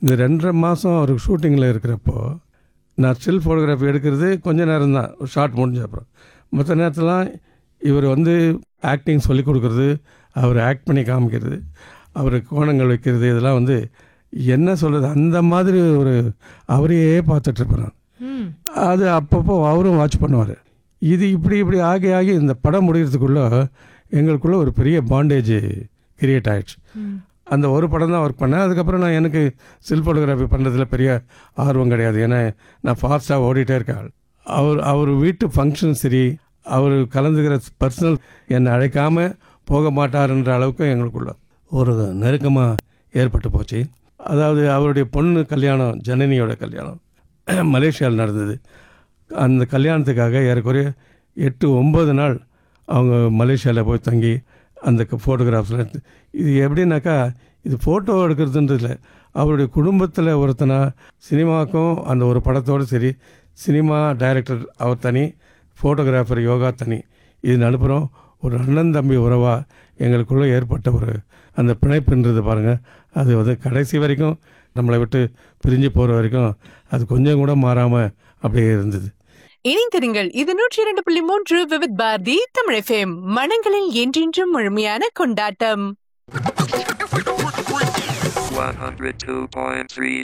இந்த ரெண்டரை மாதம் அவருக்கு ஷூட்டிங்கில் இருக்கிறப்போ நான் ஸ்டில் ஃபோட்டோகிராஃபி எடுக்கிறது கொஞ்ச நேரம் தான் ஷார்ட் முடிஞ்ச அப்புறம் மற்ற நேரத்துலாம் இவர் வந்து ஆக்டிங் சொல்லி கொடுக்குறது அவர் ஆக்ட் பண்ணி காமிக்கிறது அவர் கோணங்கள் வைக்கிறது இதெல்லாம் வந்து என்ன சொல்கிறது அந்த மாதிரி ஒரு அவரையே பார்த்துட்ருப்பேன் நான் ம் அது அப்பப்போ அவரும் வாட்ச் பண்ணுவார் இது இப்படி இப்படி ஆகி ஆகி இந்த படம் முடிகிறதுக்குள்ளே எங்களுக்குள்ள ஒரு பெரிய பாண்டேஜ் கிரியேட் ஆயிடுச்சு ம் அந்த ஒரு படம் தான் ஒர்க் பண்ணேன் அதுக்கப்புறம் நான் எனக்கு ஸ்டில் ஃபோட்டோகிராஃபி பண்ணுறதுல பெரிய ஆர்வம் கிடையாது ஏன்னா நான் ஃபாஸ்ட்டாக ஓடிட்டே இருக்கேன் ஆள். அவர் அவர் வீட்டு ஃபங்க்ஷன் சரி அவர் கலந்துக்கிற பர்சனல் என்னை அழைக்காமல் போக மாட்டாருன்ற அளவுக்கு எங்களுக்குள்ள ஒரு நெருக்கமாக ஏற்பட்டு போச்சு அதாவது அவருடைய பொண்ணு கல்யாணம் ஜனனியோட கல்யாணம் மலேசியாவில் நடந்தது அந்த கல்யாணத்துக்காக ஏறக்குறைய எட்டு ஒம்பது நாள் அவங்க மலேசியாவில் போய் தங்கி அந்த ஃபோட்டோகிராஃப்ஸில் எடுத்து இது எப்படின்னாக்கா இது ஃபோட்டோ எடுக்கிறதுன்றதுல அவருடைய குடும்பத்தில் ஒருத்தனா சினிமாவுக்கும் அந்த ஒரு படத்தோடு சரி சினிமா டைரக்டர் அவர் தனி ஃபோட்டோகிராஃபர் யோகா தனி இது நடுப்புறம் ஒரு அண்ணன் தம்பி உறவாக எங்களுக்குள்ளே ஏற்பட்ட ஒரு அந்த பிணைப்புன்றது பாருங்கள் அது வந்து கடைசி வரைக்கும் நம்மளை விட்டு பிரிஞ்சு போகிற வரைக்கும் அது கொஞ்சம் கூட மாறாமல் அப்படியே இருந்தது இணைந்திருங்கள் இது நூற்றி இரண்டு புள்ளி மூன்று விவித் பாரதி தமிழ் எஃப்எம் மனங்களில் என்றென்றும் முழுமையான கொண்டாட்டம் 102.3